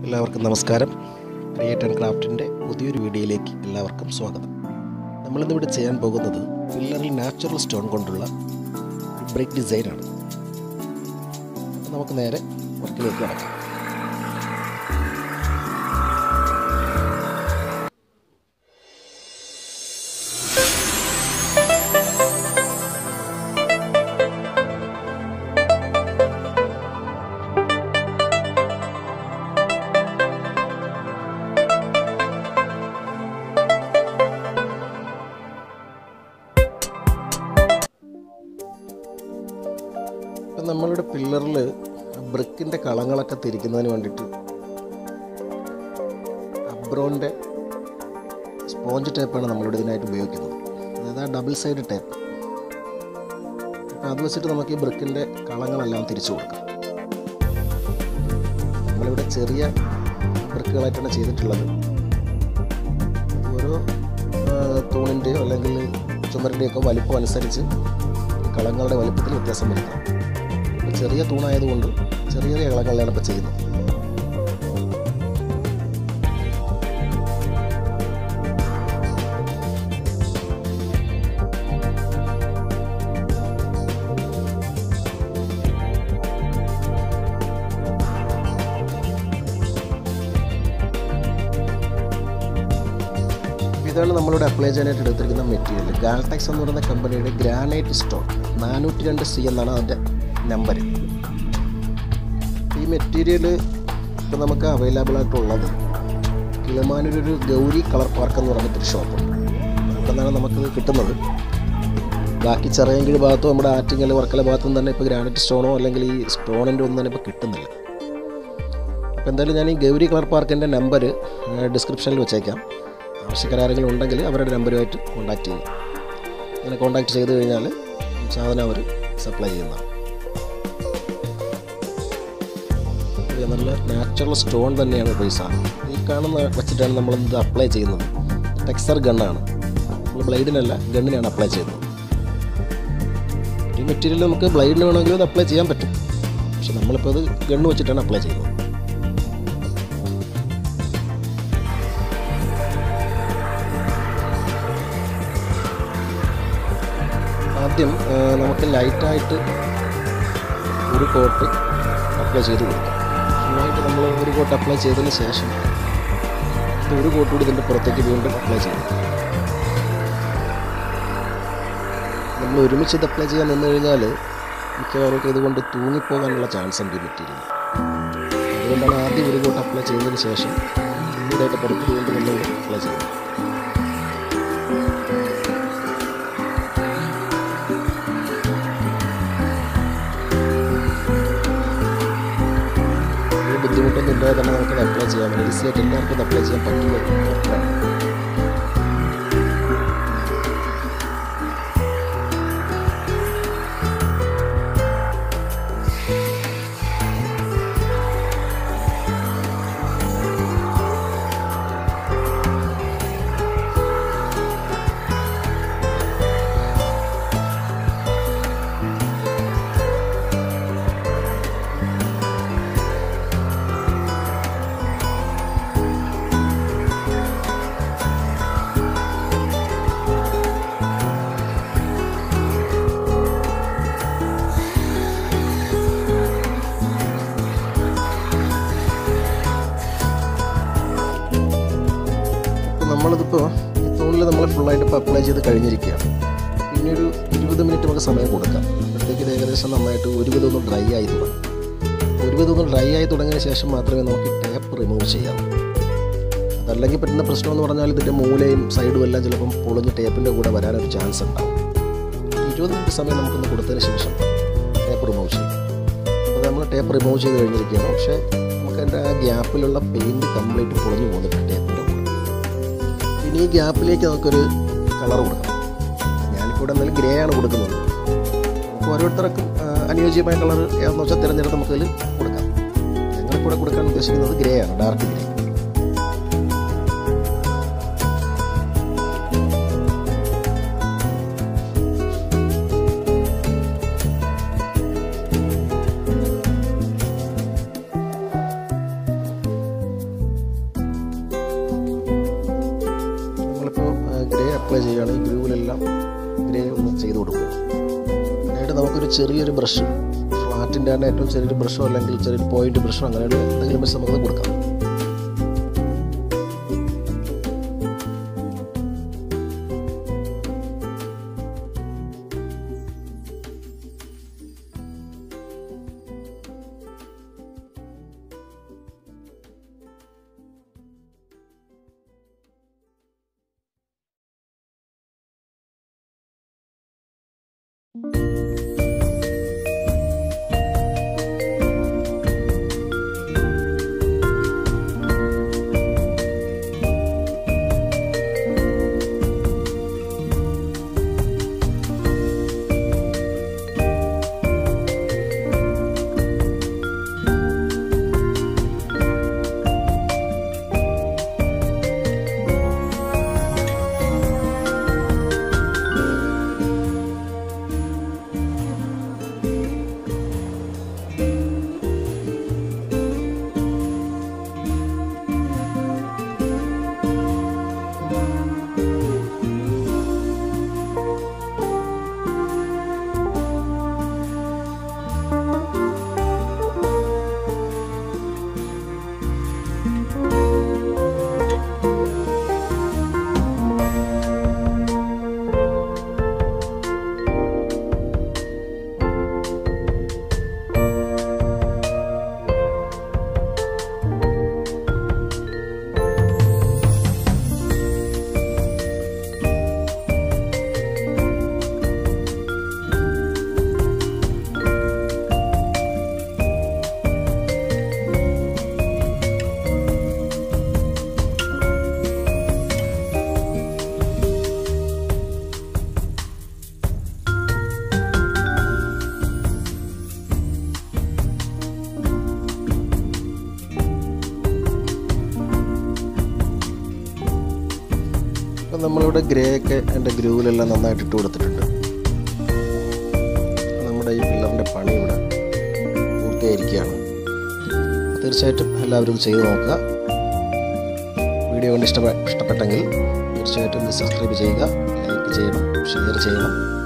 എല്ലാവർക്കും നമസ്കാരം create and ക്രാഫ്റ്റിൻ്റെ പുതിയൊരു വീഡിയോയിലേക്ക് എല്ലാവർക്കും സ്വാഗതം നമ്മളിന്നിവിടെ ചെയ്യാൻ പോകുന്നത് പില്ലറിൽ നാച്ചുറൽ സ്റ്റോൺ കൊണ്ടുള്ള ഒരു ബ്രേക്ക് ഡിസൈനാണ് അപ്പോൾ നമുക്ക് നേരെ വർക്കിലേക്ക് കടക്കാം ഇപ്പം നമ്മളുടെ പില്ലറിൽ ബ്രിക്കിൻ്റെ കളങ്ങളൊക്കെ തിരിക്കുന്നതിന് വേണ്ടിയിട്ട് അബ്രോൻ്റെ സ്പോഞ്ച് ടേപ്പാണ് നമ്മളിവിടെ ഇതിനായിട്ട് ഉപയോഗിക്കുന്നത് അതായത് ആ ഡബിൾ സൈഡ് ടേപ്പ് അപ്പോൾ അത് വെച്ചിട്ട് നമുക്ക് ഈ ബ്രിക്കിൻ്റെ കളങ്ങളെല്ലാം തിരിച്ചു കൊടുക്കാം നമ്മളിവിടെ ചെറിയ ബ്രിക്കുകളായിട്ടാണ് ചെയ്തിട്ടുള്ളത് ഓരോ തൂണിൻ്റെയോ അല്ലെങ്കിൽ ചുമരിൻ്റെയൊക്കെ വലിപ്പം അനുസരിച്ച് ഈ കളങ്ങളുടെ വലിപ്പത്തിൽ വ്യത്യാസം വരുത്താം ഇപ്പോൾ ചെറിയ തൂണായതുകൊണ്ട് ചെറിയ ചെറിയ കളങ്ങളിലാണ് ഇപ്പോൾ ചെയ്യുന്നത് ഇതാണ് നമ്മളിവിടെ അപ്ലൈ ചെയ്യാനായിട്ട് എടുത്തിരിക്കുന്ന മെറ്റീരിയൽ ഗാൽടെക്സ് എന്ന് പറയുന്ന കമ്പനിയുടെ ഗ്രാനൈറ്റ് സ്റ്റോൺ നാനൂറ്റി രണ്ട് സി എന്നാണ് അതിൻ്റെ നമ്പർ ഈ മെറ്റീരിയൽ ഇപ്പോൾ നമുക്ക് അവൈലബിൾ ആയിട്ടുള്ളത് കിളിമാനൂരൊരു ഗൗരി കളർ പാർക്ക് എന്ന് പറഞ്ഞിട്ടൊരു ഷോപ്പുണ്ട് അവിടെ നിന്നാണ് നമുക്കിത് കിട്ടുന്നത് ബാക്കി ചെറിയങ്കിഴ് ഭാഗത്തും നമ്മുടെ ആറ്റിങ്ങൽ വർക്കല ഭാഗത്തും തന്നെ ഇപ്പോൾ ഗ്രാനൈറ്റ് സ്റ്റോണോ അല്ലെങ്കിൽ ഈ സ്റ്റോണിൻ്റെ ഒന്നും തന്നെ ഇപ്പോൾ കിട്ടുന്നില്ല അപ്പോൾ എന്തായാലും ഞാൻ ഈ ഗൗരി കളർ പാർക്കിൻ്റെ നമ്പർ ഡിസ്ക്രിപ്ഷനിൽ വെച്ചേക്കാം ആവശ്യക്കാരെങ്കിലും ഉണ്ടെങ്കിൽ അവരുടെ നമ്പറുമായിട്ട് കോൺടാക്റ്റ് ചെയ്യും അങ്ങനെ കോൺടാക്റ്റ് ചെയ്ത് കഴിഞ്ഞാൽ സാധനം അവർ സപ്ലൈ ചെയ്യുന്നതാണ് ഇത് നല്ല നാച്ചുറൽ സ്റ്റോൺ തന്നെയാണ് ഇപ്പോൾ ഈ സാധനം ഈ കാണുന്ന വെച്ചിട്ടാണ് നമ്മൾ ഇത് അപ്ലൈ ചെയ്യുന്നത് ടെക്സ്ചർ ഗണ്ണാണ് നമ്മൾ ബ്ലേഡിനല്ല ഗണ്ണിനാണ് അപ്ലൈ ചെയ്യുന്നത് ഈ മെറ്റീരിയൽ നമുക്ക് ബ്ലേഡിന് വേണമെങ്കിലും ഇത് അപ്ലൈ ചെയ്യാൻ പറ്റും പക്ഷെ നമ്മളിപ്പോൾ അത് ഗണ്ണ് വെച്ചിട്ടാണ് അപ്ലൈ ചെയ്യുന്നത് ആദ്യം ആ, നമുക്ക് ലൈറ്റായിട്ട് ഒരു കോട്ട് അപ്ലൈ ചെയ്ത് കൊടുക്കാം നന്നായിട്ട് നമ്മൾ ഒരു കോട്ട് അപ്ലൈ ചെയ്തതിന് ശേഷം ഇത് ഒരു കോട്ട് കൂടി ഇതിൻ്റെ പുറത്തേക്ക് വീണ്ടും അപ്ലൈ ചെയ്യും നമ്മൾ ഒരുമിച്ച് ഇത് അപ്ലൈ ചെയ്യാൻ നിന്ന് കഴിഞ്ഞാൽ മിക്കവാറും ഇതുകൊണ്ട് തൂങ്ങിപ്പോകാനുള്ള ചാൻസ് ഉണ്ട് ഈ മെറ്റീരിയൽ അതുകൊണ്ടാണ് ആദ്യം ഒരു കോട്ട് അപ്ലൈ ചെയ്തതിന് ശേഷം ഇതായിട്ട് പുറത്ത് വീണ്ടും നമ്മൾ അപ്ലൈ ചെയ്യുന്നത് ഒരു ബുദ്ധിമുട്ടൊന്നും ഇല്ലാതെ തന്നെ നമുക്കത് അപ്ലൈ ചെയ്യാൻ പറ്റും ഈസി ആയിട്ട് എല്ലാവർക്കും ഇത് അപ്ലൈ ചെയ്യാൻ പറ്റുന്ന ഒരു വർക്കാണ് അപ്പോൾ നമ്മളിതിപ്പോൾ ഈ തൂണിൽ നമ്മൾ ഫുള്ളായിട്ട് ഇപ്പോൾ അപ്ലൈ ചെയ്ത് കഴിഞ്ഞിരിക്കുകയാണ് പിന്നെ ഒരു ഇരുപത് മിനിറ്റ് നമുക്ക് സമയം കൊടുക്കാം അപ്പോഴത്തേക്ക് ഇത് ഏകദേശം നന്നായിട്ട് ഒരുവിധം ഒന്ന് ഡ്രൈ ആയി തുടങ്ങും ഒരുവിധം ഒന്ന് ഡ്രൈ ആയി തുടങ്ങിയ ശേഷം മാത്രമേ നമുക്ക് ടേപ്പ് റിമൂവ് ചെയ്യാവൂ അതല്ലെങ്കിൽ പറ്റുന്ന പ്രശ്നം എന്ന് പറഞ്ഞാൽ ഇതിൻ്റെ മൂലയും സൈഡും എല്ലാം ചിലപ്പം പൊളിഞ്ഞ് ടേപ്പിൻ്റെ കൂടെ വരാനൊരു ചാൻസ് ഉണ്ടാവും ഒരു ഇരുപത് മിനിറ്റ് സമയം നമുക്കൊന്ന് കൊടുത്തതിന് ശേഷം ടേപ്പ് റിമൂവ് ചെയ്യും അപ്പോൾ നമ്മൾ ടേപ്പ് റിമൂവ് ചെയ്ത് കഴിഞ്ഞിരിക്കുകയാണ് പക്ഷേ നമുക്ക് അതിൻ്റെ ആ ഗ്യാപ്പിലുള്ള പെയിൻറ്റ് കംപ്ലീറ്റ് പൊളിഞ്ഞു പോകുന്നുണ്ട് ടേപ്പിൻ്റെ കൂടെ ഇനി ഈ ഗ്യാപ്പിലേക്ക് നമുക്കൊരു കളർ കൊടുക്കണം ഞാനിപ്പോൾ ഇവിടെ എന്തെങ്കിലും ഗ്രേ ആണ് കൊടുക്കുന്നത് നമുക്ക് ഓരോരുത്തർക്കും ആ, അനുയോജ്യമായ കളർ ഏതെന്ന് വെച്ചാൽ തിരഞ്ഞെടുത്ത് നമുക്കതിൽ കൊടുക്കാം ഞങ്ങളിപ്പോൾ ഇവിടെ കൊടുക്കാൻ ഉദ്ദേശിക്കുന്നത് ഗ്രേ ആണ് ഡാർക്ക് ഗ്രേ ചെയ്യുകയാണ് ഈ ഗ്രൂവിലെല്ലാം ഗ്രേ ഒന്ന് ചെയ്ത് കൊടുക്കുക അതിനായിട്ട് നമുക്കൊരു ചെറിയൊരു ബ്രഷ് ഫ്ലാറ്റിൻ്റെ തന്നെ ഏറ്റവും ചെറിയൊരു ബ്രഷോ അല്ലെങ്കിൽ ചെറിയൊരു പോയിന്റ് ബ്രഷോ അങ്ങനെയുള്ള എന്തെങ്കിലും വെച്ച് നമുക്കത് കൊടുക്കാം അപ്പം നമ്മളിവിടെ ഗ്രേ ഒക്കെ എൻ്റെ ഗ്രൂവിലെല്ലാം നന്നായിട്ട് ഇട്ട് കൊടുത്തിട്ടുണ്ട് നമ്മുടെ ഈ പില്ലറിൻ്റെ പണി ഇവിടെ പൂർത്തിയായിരിക്കുകയാണ് തീർച്ചയായിട്ടും എല്ലാവരും ഇത് ചെയ്ത് നോക്കുക വീഡിയോ കൊണ്ട് ഇഷ്ടപ്പെ ഇഷ്ടപ്പെട്ടെങ്കിൽ തീർച്ചയായിട്ടും ഇത് സബ്സ്ക്രൈബ് ചെയ്യുക ലൈക്ക് ചെയ്യണം ഷെയർ ചെയ്യണം